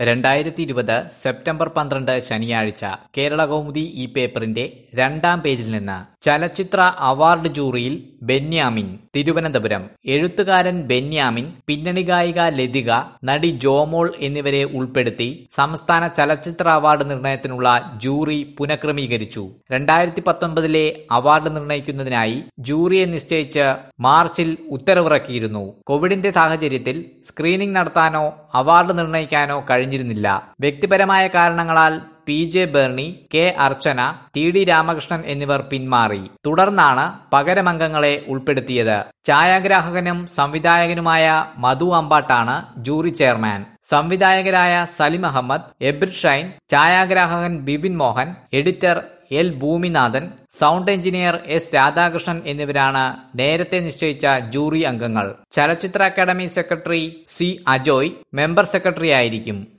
രണ്ടായിരത്തി ഇരുപത് സെപ്റ്റംബർ പന്ത്രണ്ട് ശനിയാഴ്ച കേരള കൗമുദി ഈ പേപ്പറിന്റെ രണ്ടാം പേജിൽ നിന്ന് ചലച്ചിത്ര അവാർഡ് ജൂറിയിൽ ബെന്യാമിൻ തിരുവനന്തപുരം എഴുത്തുകാരൻ ബെന്യാമിൻ പിന്നണി ഗായിക ലതിക നടി ജോമോൾ എന്നിവരെ ഉൾപ്പെടുത്തി സംസ്ഥാന ചലച്ചിത്ര അവാർഡ് നിർണയത്തിനുള്ള ജൂറി പുനഃക്രമീകരിച്ചു രണ്ടായിരത്തി പത്തൊൻപതിലെ അവാർഡ് നിർണയിക്കുന്നതിനായി ജൂറിയെ നിശ്ചയിച്ച് മാർച്ചിൽ ഉത്തരവിറക്കിയിരുന്നു കോവിഡിന്റെ സാഹചര്യത്തിൽ സ്ക്രീനിംഗ് നടത്താനോ അവാർഡ് നിർണയിക്കാനോ കഴിഞ്ഞിരുന്നില്ല വ്യക്തിപരമായ കാരണങ്ങളാൽ P J Berny K Archana T D Ramakrishnan എന്നിവർ പിന്മാറി തുടർന്നാണ് പകരമംഗങ്ങളെ ഉൾപ്പെടുത്തിയത് ഛായാഗ്രാഹകനും സംവിധായകനുമായ മധു അമ്പാട്ടാണ് ജൂറി ചെയർമാൻ സംവിധായകരായ സലിം അഹമ്മദ് എബ്രിഡ് ഷൈൻ ഛായാഗ്രാഹകൻ Bipin Mohan editor L Bhoominathan sound engineer S Radhakrishnan എന്നിവരാണ് നേരത്തെ നിശ്ചയിച്ച ജൂറി അംഗങ്ങൾ ചലച്ചിത്ര academy secretary C Ajoy member secretary ആയിരിക്കും